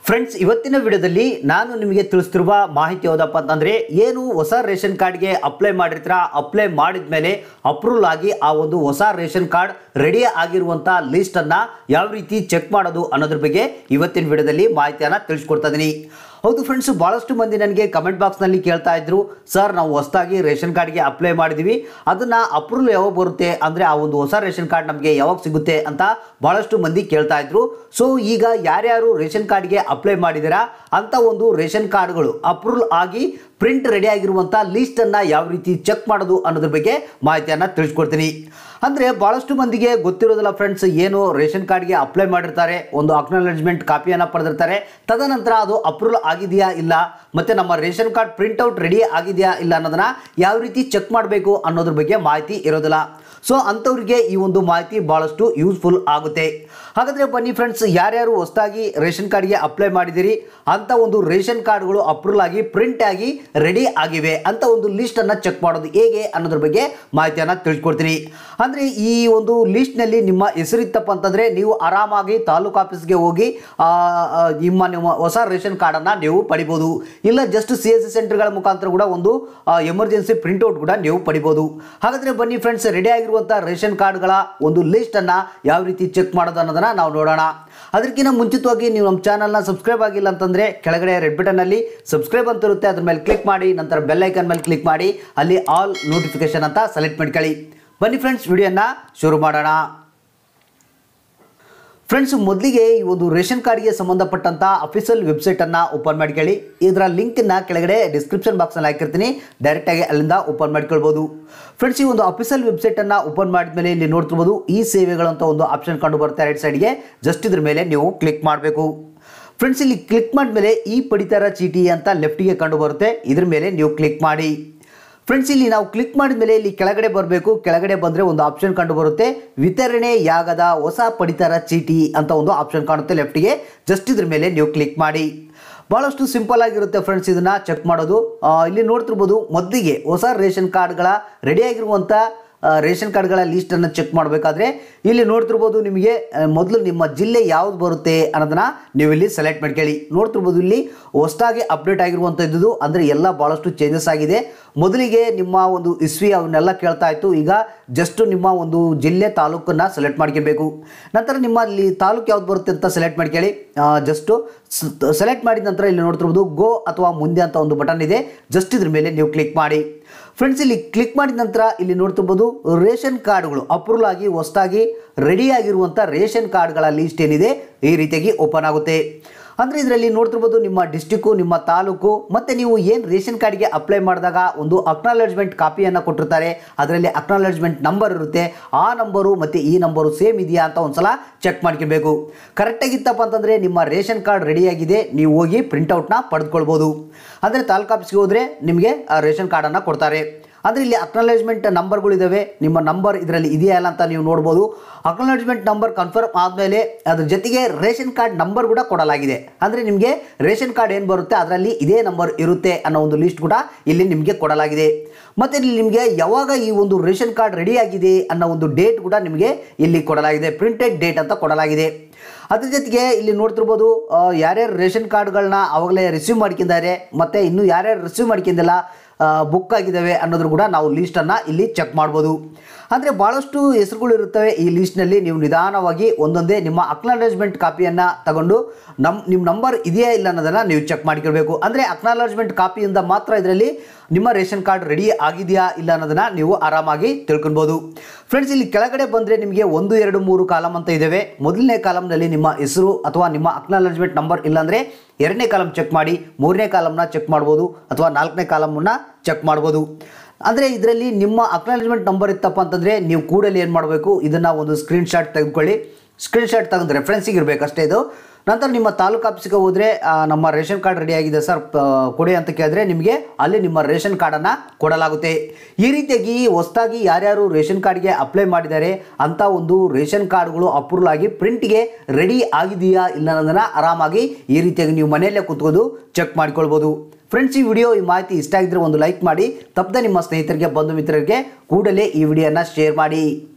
friends ಇವತ್ತಿನ ವಿಡಿಯೋದಲ್ಲಿ ನಾನು ನಿಮಗೆ ತಿಳಿಸ್ತಿರುವ ಮಾಹಿತಿ ಯಾವುದಪ್ಪ ಅಂತಂದ್ರೆ ಏನು ಹೊಸ ರೇಷನ್ ಕಾರ್ಡ್ಗೆ ಅಪ್ಲೈ ಮಾಡಿರ್ತೀರ ಅಪ್ಲೈ ಮಾಡಿದ ಮೇಲೆ ಅಪ್ರೂವಲ್ ಆಗಿ ಆ ಒಂದು ಹೊಸ ರೇಷನ್ ಕಾರ್ಡ್ ರೆಡಿ ಆಗಿರುವಂತ ಲಿಸ್ಟ್ ಅನ್ನ ಯಾವ ರೀತಿ ಚೆಕ್ ಮಾಡೋದು ಅನ್ನೋದ್ರ ಬಗ್ಗೆ ಇವತ್ತಿನ ವಿಡಿಯೋದಲ್ಲಿ ಮಾಹಿತಿಯನ್ನ ತಿಳಿಸ್ಕೊಡ್ತಾ ಇದೀನಿ ಹೌದು ಫ್ರೆಂಡ್ಸ್ ಬಹಳಷ್ಟು ಮಂದಿ ನನಗೆ ಕಮೆಂಟ್ ಬಾಕ್ಸ್ನಲ್ಲಿ ಕೇಳ್ತಾ ಇದ್ರು ಸರ್ ನಾವು ಹೊಸದಾಗಿ ರೇಷನ್ ಕಾರ್ಡ್ಗೆ ಅಪ್ಲೈ ಮಾಡಿದ್ವಿ ಅದನ್ನ ಅಪ್ರೂವಲ್ ಯಾವಾಗ ಬರುತ್ತೆ ಅಂದ್ರೆ ಆ ಒಂದು ಹೊಸ ರೇಷನ್ ಕಾರ್ಡ್ ನಮಗೆ ಯಾವಾಗ ಸಿಗುತ್ತೆ ಅಂತ ಬಹಳಷ್ಟು ಮಂದಿ ಕೇಳ್ತಾ ಇದ್ರು ಸೊ ಈಗ ಯಾರ್ಯಾರು ರೇಷನ್ ಕಾರ್ಡ್ಗೆ ಅಪ್ಲೈ ಮಾಡಿದಿರಾ ಅಂತ ಒಂದು ರೇಷನ್ ಕಾರ್ಡ್ಗಳು ಅಪ್ರೂವಲ್ ಆಗಿ ಪ್ರಿಂಟ್ ರೆಡಿ ಆಗಿರುವಂಥ ಲಿಸ್ಟನ್ನು ಯಾವ ರೀತಿ ಚೆಕ್ ಮಾಡೋದು ಅನ್ನೋದ್ರ ಬಗ್ಗೆ ಮಾಹಿತಿಯನ್ನು ತಿಳಿಸ್ಕೊಡ್ತೀನಿ ಅಂದರೆ ಭಾಳಷ್ಟು ಮಂದಿಗೆ ಗೊತ್ತಿರೋದಿಲ್ಲ ಫ್ರೆಂಡ್ಸ್ ಏನು ರೇಷನ್ ಕಾರ್ಡ್ಗೆ ಅಪ್ಲೈ ಮಾಡಿರ್ತಾರೆ ಒಂದು ಅಕ್ನಾಲಜ್ಮೆಂಟ್ ಕಾಪಿಯನ್ನು ಪಡೆದಿರ್ತಾರೆ ತದನಂತರ ಅದು ಅಪ್ರೂವಲ್ ಆಗಿದೆಯಾ ಇಲ್ಲ ಮತ್ತು ನಮ್ಮ ರೇಷನ್ ಕಾರ್ಡ್ ಪ್ರಿಂಟ್ಔಟ್ ರೆಡಿ ಆಗಿದೆಯಾ ಇಲ್ಲ ಅನ್ನೋದನ್ನ ಯಾವ ರೀತಿ ಚೆಕ್ ಮಾಡಬೇಕು ಅನ್ನೋದ್ರ ಬಗ್ಗೆ ಮಾಹಿತಿ ಇರೋದಿಲ್ಲ ಸೊ ಅಂಥವ್ರಿಗೆ ಈ ಒಂದು ಮಾಹಿತಿ ಭಾಳಷ್ಟು ಯೂಸ್ಫುಲ್ ಆಗುತ್ತೆ ಹಾಗಾದರೆ ಬನ್ನಿ ಫ್ರೆಂಡ್ಸ್ ಯಾರ್ಯಾರು ಹೊಸದಾಗಿ ರೇಷನ್ ಕಾರ್ಡ್ಗೆ ಅಪ್ಲೈ ಮಾಡಿದಿರಿ ಅಂತ ಒಂದು ರೇಷನ್ ಕಾರ್ಡ್ಗಳು ಅಪ್ರೂವಲ್ ಆಗಿ ಪ್ರಿಂಟ್ ಆಗಿ ರೆಡಿ ಆಗಿವೆ ಅಂತ ಒಂದು ಲಿಸ್ಟನ್ನು ಚೆಕ್ ಮಾಡೋದು ಹೇಗೆ ಅನ್ನೋದ್ರ ಬಗ್ಗೆ ಮಾಹಿತಿಯನ್ನು ತಿಳಿಸ್ಕೊಡ್ತೀನಿ ಅಂದರೆ ಈ ಒಂದು ಲಿಸ್ಟ್ನಲ್ಲಿ ನಿಮ್ಮ ಹೆಸರಿತ್ತಪ್ಪ ಅಂತಂದರೆ ನೀವು ಆರಾಮಾಗಿ ತಾಲೂಕು ಆಫೀಸ್ಗೆ ಹೋಗಿ ಆ, ಆ, ನಿಮ್ಮ ನಿಮ್ಮ ಹೊಸ ರೇಷನ್ ಕಾರ್ಡನ್ನು ನೀವು ಪಡಿಬೋದು ಇಲ್ಲ ಜಸ್ಟ್ ಸಿ ಎಸ್ ಸಿ ಸೆಂಟರ್ಗಳ ಮುಖಾಂತರ ಕೂಡ ಒಂದು ಎಮರ್ಜೆನ್ಸಿ ಪ್ರಿಂಟ್ಔಟ್ ಕೂಡ ನೀವು ಪಡಿಬೋದು ಹಾಗಾದರೆ ಬನ್ನಿ ಫ್ರೆಂಡ್ಸ್ ರೆಡಿ ಆಗಿರುವಂಥ ರೇಷನ್ ಕಾರ್ಡ್ಗಳ ಒಂದು ಲಿಸ್ಟನ್ನು ಯಾವ ರೀತಿ ಚೆಕ್ ಮಾಡೋದು ಅನ್ನೋದನ್ನು ನಾವು ನೋಡೋಣ ಅದಕ್ಕಿಂತ ಮುಂಚಿತವಾಗಿ ನೀವು ನಮ್ಮ ಚಾನಲ್ನ ಸಬ್ಸ್ಕ್ರೈಬ್ ಆಗಿಲ್ಲ ಅಂತಂದರೆ ಕೆಳಗಡೆ ರೆಡ್ ಬಟನಲ್ಲಿ ಸಬ್ಸ್ಕ್ರೈಬ್ ಅಂತ ಇರುತ್ತೆ ಅದ್ರ ಮೇಲೆ ಕ್ಲಿಕ್ ಮಾಡಿ ನಂತರ ಬೆಲ್ ಐಕನ್ ಮೇಲೆ ಕ್ಲಿಕ್ ಮಾಡಿ ಅಲ್ಲಿ ಆಲ್ ನೋಟಿಫಿಕೇಶನ್ ಅಂತ ಸೆಲೆಕ್ಟ್ ಮಾಡ್ಕೊಳ್ಳಿ ಬನ್ನಿ ಫ್ರೆಂಡ್ಸ್ ವಿಡಿಯೋನ ಶುರು ಮಾಡೋಣ ಫ್ರೆಂಡ್ಸ್ ಮೊದಲಿಗೆ ಈ ಒಂದು ರೇಷನ್ ಕಾರ್ಡ್ಗೆ ಸಂಬಂಧಪಟ್ಟಂತ ಅಫಿಷಿಯಲ್ ವೆಬ್ಸೈಟನ್ನು ಓಪನ್ ಮಾಡ್ಕೊಳ್ಳಿ ಇದರ ಲಿಂಕನ್ನ ಕೆಳಗಡೆ ಡಿಸ್ಕ್ರಿಪ್ಷನ್ ಬಾಕ್ಸ್ನಲ್ಲಿ ಹಾಕಿರ್ತೀನಿ ಡೈರೆಕ್ಟಾಗಿ ಅಲ್ಲಿಂದ ಓಪನ್ ಮಾಡ್ಕೊಳ್ಬೋದು ಫ್ರೆಂಡ್ಸ್ ಈ ಒಂದು ಅಫಿಷಿಯಲ್ ವೆಬ್ಸೈಟನ್ನು ಓಪನ್ ಮಾಡಿದ್ಮೇಲೆ ಇಲ್ಲಿ ನೋಡ್ತಿರ್ಬೋದು ಈ ಸೇವೆಗಳು ಅಂತ ಒಂದು ಆಪ್ಷನ್ ಕಂಡು ಬರುತ್ತೆ ರೈಟ್ ಸೈಡ್ಗೆ ಜಸ್ಟ್ ಇದ್ರ ಮೇಲೆ ನೀವು ಕ್ಲಿಕ್ ಮಾಡಬೇಕು ಫ್ರೆಂಡ್ಸ್ ಇಲ್ಲಿ ಕ್ಲಿಕ್ ಮಾಡಿದ್ಮೇಲೆ ಈ ಪಡಿತರ ಚೀಟಿ ಅಂತ ಲೆಫ್ಟಿಗೆ ಕಂಡು ಬರುತ್ತೆ ಇದ್ರ ಮೇಲೆ ನೀವು ಕ್ಲಿಕ್ ಮಾಡಿ ಫ್ರೆಂಡ್ಸ್ ಇಲ್ಲಿ ನಾವು ಕ್ಲಿಕ್ ಮಾಡಿದ ಮೇಲೆ ಇಲ್ಲಿ ಕೆಳಗಡೆ ಬರಬೇಕು ಕೆಳಗಡೆ ಬಂದರೆ ಒಂದು ಆಪ್ಷನ್ ಕಂಡು ಬರುತ್ತೆ ವಿತರಣೆಯಾಗದ ಹೊಸ ಪಡಿತರ ಚೀಟಿ ಅಂತ ಒಂದು ಆಪ್ಷನ್ ಕಾಣುತ್ತೆ ಲೆಫ್ಟಿಗೆ ಜಸ್ಟ್ ಇದ್ರ ಮೇಲೆ ನೀವು ಕ್ಲಿಕ್ ಮಾಡಿ ಭಾಳಷ್ಟು ಸಿಂಪಲ್ ಆಗಿರುತ್ತೆ ಫ್ರೆಂಡ್ಸ್ ಇದನ್ನ ಚೆಕ್ ಮಾಡೋದು ಆ, ಇಲ್ಲಿ ನೋಡ್ತಿರ್ಬೋದು ಮೊದಲಿಗೆ ಹೊಸ ರೇಷನ್ ಕಾರ್ಡ್ಗಳ ರೆಡಿಯಾಗಿರುವಂಥ ರೇಷನ್ ಕಾರ್ಡ್ಗಳ ಲಿಸ್ಟನ್ನು ಚೆಕ್ ಮಾಡಬೇಕಾದ್ರೆ ಇಲ್ಲಿ ನೋಡ್ತಿರ್ಬೋದು ನಿಮಗೆ ಆ, ಮೊದಲು ನಿಮ್ಮ ಜಿಲ್ಲೆ ಯಾವ್ದು ಬರುತ್ತೆ ಅನ್ನೋದನ್ನ ನೀವು ಇಲ್ಲಿ ಸೆಲೆಕ್ಟ್ ಮಾಡ್ಕೊಳ್ಳಿ ನೋಡ್ತಿರ್ಬೋದು ಇಲ್ಲಿ ಹೊಸದಾಗಿ ಅಪ್ಡೇಟ್ ಆಗಿರುವಂಥದ್ದು ಅಂದರೆ ಎಲ್ಲ ಭಾಳಷ್ಟು ಚೇಂಜಸ್ ಆಗಿದೆ ಮೊದಲಿಗೆ ನಿಮ್ಮ ಒಂದು ಇಸ್ವಿ ಅವನ್ನೆಲ್ಲ ಕೇಳ್ತಾ ಇತ್ತು ಈಗ ಜಸ್ಟ್ ನಿಮ್ಮ ಒಂದು ಜಿಲ್ಲೆ ತಾಲೂಕನ್ನು ಸೆಲೆಕ್ಟ್ ಮಾಡ್ಕೊಬೇಕು ನಂತರ ನಿಮ್ಮ ಅಲ್ಲಿ ತಾಲೂಕು ಯಾವ್ದು ಬರುತ್ತೆ ಅಂತ ಸೆಲೆಕ್ಟ್ ಮಾಡ್ಕೊಳ್ಳಿ ಜಸ್ಟು ಸೆಲೆಕ್ಟ್ ಮಾಡಿದ ನಂತರ ಇಲ್ಲಿ ನೋಡ್ತಿರ್ಬೋದು ಗೋ ಅಥವಾ ಮುಂದೆ ಅಂತ ಒಂದು ಬಟನ್ ಇದೆ ಜಸ್ಟ್ ಇದ್ರ ಮೇಲೆ ನೀವು ಕ್ಲಿಕ್ ಮಾಡಿ ಫ್ರೆಂಡ್ಸ್ ಇಲ್ಲಿ ಕ್ಲಿಕ್ ಮಾಡಿದ ನಂತರ ಇಲ್ಲಿ ನೋಡ್ತಿರ್ಬೋದು ರೇಷನ್ ಕಾರ್ಡ್ಗಳು ಅಪ್ರೂವಲ್ ಆಗಿ ಹೊಸದಾಗಿ ರೆಡಿ ಆಗಿರುವಂಥ ರೇಷನ್ ಕಾರ್ಡ್ಗಳ ಲಿಸ್ಟ್ ಏನಿದೆ ಈ ರೀತಿಯಾಗಿ ಓಪನ್ ಆಗುತ್ತೆ ಅಂದರೆ ಇದರಲ್ಲಿ ನೋಡ್ತಿರ್ಬೋದು ನಿಮ್ಮ ಡಿಸ್ಟಿಕ್ಕು ನಿಮ್ಮ ತಾಲೂಕು ಮತ್ತು ನೀವು ಏನು ರೇಷನ್ ಕಾರ್ಡ್ಗೆ ಅಪ್ಲೈ ಮಾಡಿದಾಗ ಒಂದು ಅಕ್ನಾಲಜ್ಮೆಂಟ್ ಕಾಪಿಯನ್ನು ಕೊಟ್ಟಿರ್ತಾರೆ ಅದರಲ್ಲಿ ಅಕ್ನಾಲಜ್ಮೆಂಟ್ ನಂಬರ್ ಇರುತ್ತೆ ಆ ನಂಬರು ಮತ್ತು ಈ ನಂಬರು ಸೇಮ್ ಇದೆಯಾ ಅಂತ ಒಂದ್ಸಲ ಚೆಕ್ ಮಾಡ್ಕೊಬೇಕು ಕರೆಕ್ಟಾಗಿತ್ತಪ್ಪ ಅಂತಂದರೆ ನಿಮ್ಮ ರೇಷನ್ ಕಾರ್ಡ್ ರೆಡಿಯಾಗಿದೆ ನೀವು ಹೋಗಿ ಪ್ರಿಂಟೌಟ್ನ ಪಡೆದುಕೊಳ್ಬೋದು ಅಂದರೆ ತಾಲೂಕು ಆಫೀಸ್ಗೆ ಹೋದರೆ ನಿಮಗೆ ಆ ರೇಷನ್ ಕಾರ್ಡನ್ನು ಕೊಡ್ತಾರೆ ಅಂದರೆ ಇಲ್ಲಿ ಅಕ್ನಾಲಜ್ಮೆಂಟ್ ನಂಬರ್ಗಳಿದ್ದಾವೆ ನಿಮ್ಮ ನಂಬರ್ ಇದರಲ್ಲಿ ಇದೆಯಾ ಇಲ್ಲ ಅಂತ ನೀವು ನೋಡ್ಬೋದು ಅಕ್ನಾಲಜ್ಮೆಂಟ್ ನಂಬರ್ ಕನ್ಫರ್ಮ್ ಆದಮೇಲೆ ಅದ್ರ ಜೊತೆಗೆ ರೇಷನ್ ಕಾರ್ಡ್ ನಂಬರ್ ಕೂಡ ಕೊಡಲಾಗಿದೆ ಅಂದರೆ ನಿಮಗೆ ರೇಷನ್ ಕಾರ್ಡ್ ಏನು ಬರುತ್ತೆ ಅದರಲ್ಲಿ ಇದೇ ನಂಬರ್ ಇರುತ್ತೆ ಅನ್ನೋ ಒಂದು ಲಿಸ್ಟ್ ಕೂಡ ಇಲ್ಲಿ ನಿಮಗೆ ಕೊಡಲಾಗಿದೆ ಮತ್ತು ಇಲ್ಲಿ ನಿಮಗೆ ಯಾವಾಗ ಈ ಒಂದು ರೇಷನ್ ಕಾರ್ಡ್ ರೆಡಿ ಆಗಿದೆ ಅನ್ನೋ ಒಂದು ಡೇಟ್ ಕೂಡ ನಿಮಗೆ ಇಲ್ಲಿ ಕೊಡಲಾಗಿದೆ ಪ್ರಿಂಟೆಡ್ ಡೇಟ್ ಅಂತ ಕೊಡಲಾಗಿದೆ ಅದ್ರ ಜೊತೆಗೆ ಇಲ್ಲಿ ನೋಡ್ತಿರ್ಬೋದು ಆ, ಯಾರ್ಯಾರು ರೇಷನ್ ಕಾರ್ಡ್ಗಳನ್ನ ಅವಾಗಲೇ ರಿಸೀವ್ ಮಾಡ್ಕೊಂಡಿದ್ದಾರೆ ಮತ್ತು ಇನ್ನೂ ಯಾರ್ಯಾರು ರಿಸೀವ್ ಮಾಡ್ಕೊಂಡಿಲ್ಲ ಬುಕ್ ಆಗಿದ್ದಾವೆ ಅನ್ನೋದ್ರ ಕೂಡ ನಾವು ಲೀಸ್ಟನ್ನು ಇಲ್ಲಿ ಚೆಕ್ ಮಾಡ್ಬೋದು ಅಂದರೆ ಭಾಳಷ್ಟು ಹೆಸರುಗಳು ಇರುತ್ತವೆ ಈ ಲೀಸ್ಟ್ನಲ್ಲಿ ನೀವು ನಿಧಾನವಾಗಿ ಒಂದೊಂದೇ ನಿಮ್ಮ ಅಕ್ನಾಲಜ್ಮೆಂಟ್ ಕಾಪಿಯನ್ನು ತಗೊಂಡು ನಮ್ಮ ನಿಮ್ಮ ನಂಬರ್ ಇದೆಯಾ ಇಲ್ಲ ಅನ್ನೋದನ್ನು ನೀವು ಚೆಕ್ ಮಾಡ್ಕೊಳ್ಬೇಕು ಅಂದರೆ ಅಕ್ನಾಲಜ್ಮೆಂಟ್ ಕಾಪಿಯಿಂದ ಮಾತ್ರ ಇದರಲ್ಲಿ ನಿಮ್ಮ ರೇಷನ್ ಕಾರ್ಡ್ ರೆಡಿ ಆಗಿದೆಯಾ ಇಲ್ಲ ಅನ್ನೋದನ್ನು ನೀವು ಆರಾಮಾಗಿ ತಿಳ್ಕೊಳ್ಬೋದು ಫ್ರೆಂಡ್ಸ್ ಇಲ್ಲಿ ಕೆಳಗಡೆ ಬಂದರೆ ನಿಮಗೆ ಒಂದು ಎರಡು ಮೂರು ಕಾಲಮ್ ಅಂತ ಇದ್ದಾವೆ ಮೊದಲನೇ ಕಾಲಮ್ನಲ್ಲಿ ನಿಮ್ಮ ಹೆಸರು ಅಥವಾ ನಿಮ್ಮ ಅಕ್ನಾಲಜ್ಮೆಂಟ್ ನಂಬರ್ ಇಲ್ಲಾಂದರೆ ಎರಡನೇ ಕಾಲಮ್ ಚೆಕ್ ಮಾಡಿ ಮೂರನೇ ಕಾಲಮ್ನ ಚೆಕ್ ಮಾಡ್ಬೋದು ಅಥವಾ ನಾಲ್ಕನೇ ಕಾಲಮನ್ನ ಚೆಕ್ ಮಾಡ್ಬೋದು ಅಂದರೆ ಇದರಲ್ಲಿ ನಿಮ್ಮ ಅಕ್ನಾಲಜ್ಮೆಂಟ್ ನಂಬರ್ ಇತ್ತಪ್ಪ ಅಂತಂದರೆ ನೀವು ಕೂಡಲೇ ಏನು ಮಾಡಬೇಕು ಇದನ್ನು ಒಂದು ಸ್ಕ್ರೀನ್ಶಾಟ್ ತೆಗೆದುಕೊಳ್ಳಿ ಸ್ಕ್ರೀನ್ಶಾಟ್ ತೆಗೆದು ರೆಫರೆನ್ಸಿಗೆ ಇರಬೇಕು ಅಷ್ಟೇ ಇದು ನಂತರ ನಿಮ್ಮ ತಾಲೂಕು ಆಫೀಸಿಗೆ ಹೋದರೆ ಆ, ನಮ್ಮ ರೇಷನ್ ಕಾರ್ಡ್ ರೆಡಿ ಆಗಿದೆ ಸರ್ ಪ- ಕೊಡಿ ಅಂತ ಕೇಳಿದ್ರೆ ನಿಮಗೆ ಅಲ್ಲಿ ನಿಮ್ಮ ರೇಷನ್ ಕಾರ್ಡನ್ನು ಕೊಡಲಾಗುತ್ತೆ ಈ ರೀತಿಯಾಗಿ ಹೊಸದಾಗಿ ಯಾರ್ಯಾರು ರೇಷನ್ ಕಾರ್ಡ್ಗೆ ಅಪ್ಲೈ ಮಾಡಿದ್ದಾರೆ ಅಂತ ಒಂದು ರೇಷನ್ ಕಾರ್ಡ್ಗಳು ಅಪ್ರೂವಲ್ ಆಗಿ ಪ್ರಿಂಟ್ಗೆ ರೆಡಿ ಆಗಿದೆಯಾ ಇಲ್ಲ ಅನ್ನೋದನ್ನು ಆರಾಮಾಗಿ ಈ ರೀತಿಯಾಗಿ ನೀವು ಮನೆಯಲ್ಲೇ ಕೂತ್ಕೊಂಡು ಚೆಕ್ ಮಾಡ್ಕೊಳ್ಬೋದು ಫ್ರೆಂಡ್ಸ್ ಈ ವಿಡಿಯೋ ಈ ಮಾಹಿತಿ ಇಷ್ಟ ಆಗಿದ್ರೆ ಒಂದು ಲೈಕ್ ಮಾಡಿ ತಪ್ಪದೆ ನಿಮ್ಮ ಸ್ನೇಹಿತರಿಗೆ ಬಂಧು ಮಿತ್ರರಿಗೆ ಕೂಡಲೇ ಈ ವಿಡಿಯೋನ ಶೇರ್ ಮಾಡಿ